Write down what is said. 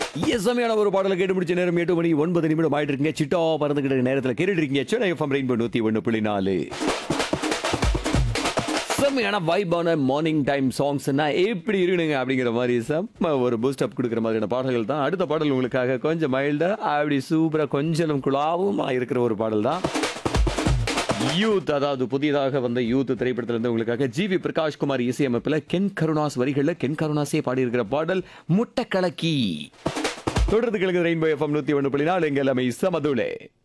இயசமையான ஒரு பாடலை கேட்டு முடிச்ச நேரம் எட்டு மணி ஒன்பது நிமிடம் ஆயிட்டு இருக்கீங்க சிட்டா பறந்துகிட்ட நேரத்தில் கேட்டுட்டு இருக்கீங்க சென்னை எஃப்எம் ரெயின்போ நூத்தி ஒன்று புள்ளி நாலு செம்மையான வைபான மார்னிங் டைம் சாங்ஸ்னா எப்படி இருக்கணுங்க அப்படிங்கிற மாதிரி செம்ம ஒரு பூஸ்ட் அப் கொடுக்குற மாதிரியான பாடல்கள் தான் அடுத்த பாடல் உங்களுக்காக கொஞ்சம் மைல்டா அப்படி சூப்பரா கொஞ்சம் குழாவுமா இருக்கிற ஒரு பாடல் தான் யூத் அதாவது புதியதாக வந்த யூத் திரைப்படத்துல இருந்து உங்களுக்காக ஜிவி பிரகாஷ் குமார் இசையமைப்பில் கென் கருணாஸ் வரிகளில் கென் கருணாஸே பாடியிருக்கிற பாடல் முட்டை கலக்கி தொடர்ந்து கிழங்கு ரெயின்போ எஃப்எம் நூத்தி ஒன்று புள்ளி நாலு எங்கள் எல்லாமே சமதுளே